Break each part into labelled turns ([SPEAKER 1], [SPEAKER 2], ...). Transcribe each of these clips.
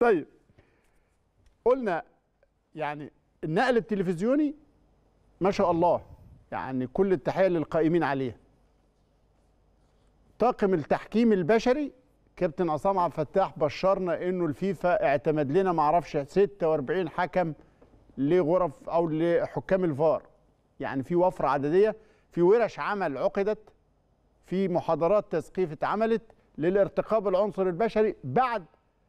[SPEAKER 1] طيب قلنا يعني النقل التلفزيوني ما شاء الله يعني كل التحيه للقائمين عليه طاقم التحكيم البشري كابتن عصام عبد الفتاح بشرنا انه الفيفا اعتمد لنا ما اعرفش 46 حكم لغرف او لحكام الفار يعني في وفره عدديه في ورش عمل عقدت في محاضرات تثقيف اتعملت للارتقاء بالعنصر البشري بعد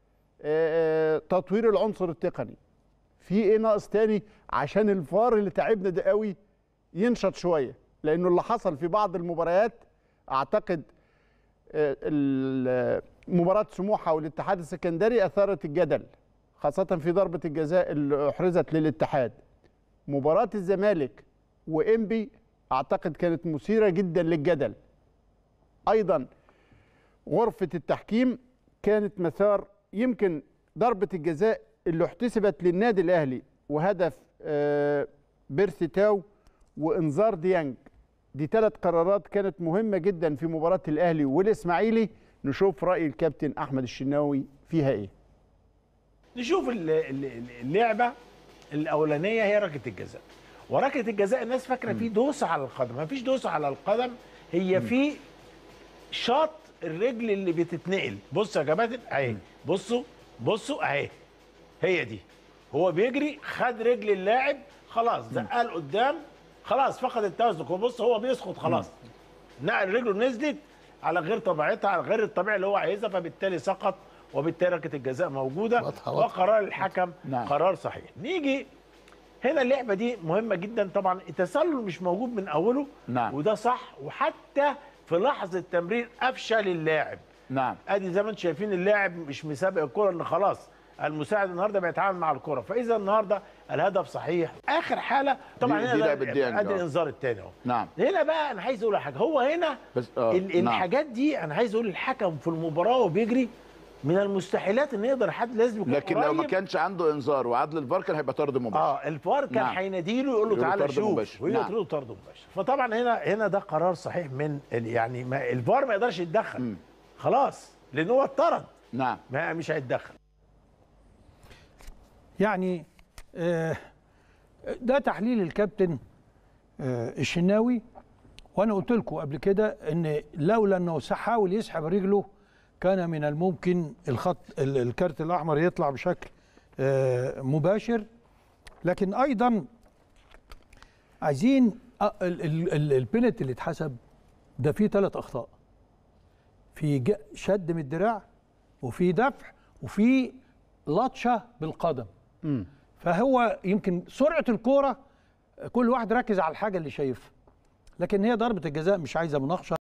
[SPEAKER 1] آه، تطوير العنصر التقني في ايه ناقص تاني عشان الفار اللي تعبنا ده قوي ينشط شويه لانه اللي حصل في بعض المباريات اعتقد آه، ال- مباراه سموحه والاتحاد السكندري اثارت الجدل خاصه في ضربه الجزاء اللي احرزت للاتحاد مباراه الزمالك وانبي اعتقد كانت مثيره جدا للجدل ايضا غرفه التحكيم كانت مثار يمكن ضربه الجزاء اللي احتسبت للنادي الاهلي وهدف آه، بيرسي تاو وانذار ديانج دي ثلاث قرارات كانت مهمه جدا في مباراه الاهلي والاسماعيلي نشوف راي الكابتن احمد الشناوي فيها ايه
[SPEAKER 2] نشوف ال- ال- اللعبه الاولانيه هي ركله الجزاء وركله الجزاء الناس فاكره في دوسه على القدم ما فيش دوسه على القدم هي في شاط الرجل اللي بتتنقل بصوا يا كباتن اهي بصوا بصوا اهي هي دي هو بيجري خد رجل اللاعب خلاص زقها لقدام خلاص فقد التوازن هو بص هو بيسقط خلاص نقل رجله نزلت على غير طبيعتها على غير الطبيعي اللي هو عايزها فبالتالي سقط وبالتالي ركله الجزاء موجوده
[SPEAKER 3] واضحة- واضحة.
[SPEAKER 2] وقرار الحكم
[SPEAKER 1] نعم.
[SPEAKER 2] قرار صحيح نيجي هنا اللعبه دي مهمه جدا طبعا التسلل مش موجود من اوله
[SPEAKER 1] نعم.
[SPEAKER 2] وده صح وحتى في لحظه تمرير افشل اللاعب
[SPEAKER 1] نعم
[SPEAKER 2] ادي زي ما انتم شايفين اللاعب مش مسابق الكره ان خلاص المساعد النهارده بيتعامل مع الكره فاذا النهارده الهدف صحيح اخر حاله طبعا
[SPEAKER 3] دي-
[SPEAKER 2] هنا
[SPEAKER 3] دي
[SPEAKER 2] ده-
[SPEAKER 3] لعبة ديانج،
[SPEAKER 2] ادي
[SPEAKER 3] آه.
[SPEAKER 2] الانذار الثاني اهو
[SPEAKER 3] نعم.
[SPEAKER 2] هنا بقى انا عايز اقول حاجه هو هنا
[SPEAKER 3] بس- آه،
[SPEAKER 2] ال-
[SPEAKER 3] نعم.
[SPEAKER 2] الحاجات دي انا عايز اقول الحكم في المباراه وبيجري من المستحيلات ان يقدر حد لازم يكون
[SPEAKER 3] لكن لو ما
[SPEAKER 2] قريب.
[SPEAKER 3] كانش عنده انذار وعدل الفار كان هيبقى طرد مباشر
[SPEAKER 2] اه الفار كان
[SPEAKER 3] نعم.
[SPEAKER 2] هيناديله يقول له
[SPEAKER 3] يقول له
[SPEAKER 2] تعالى
[SPEAKER 3] طرد
[SPEAKER 2] شوف
[SPEAKER 3] مباشر.
[SPEAKER 2] ويقول
[SPEAKER 3] نعم.
[SPEAKER 2] له طرد مباشر فطبعا هنا هنا ده قرار صحيح من ال- يعني ما الفار ما يقدرش يتدخل خلاص لان هو اتطرد
[SPEAKER 3] نعم
[SPEAKER 2] ما مش هيتدخل
[SPEAKER 4] يعني آه، ده تحليل الكابتن آه، الشناوي وانا قلت لكم قبل كده ان لولا انه حاول يسحب رجله كان من الممكن الخط ال- الكارت الاحمر يطلع بشكل آه، مباشر لكن ايضا عايزين آه، ال- ال- ال- البنت اللي اتحسب ده فيه ثلاث اخطاء في ج- شد من الدراع وفي دفع وفي لطشه بالقدم فهو يمكن سرعه الكوره كل واحد ركز على الحاجه اللي شايفها لكن هي ضربه الجزاء مش عايزه مناقشه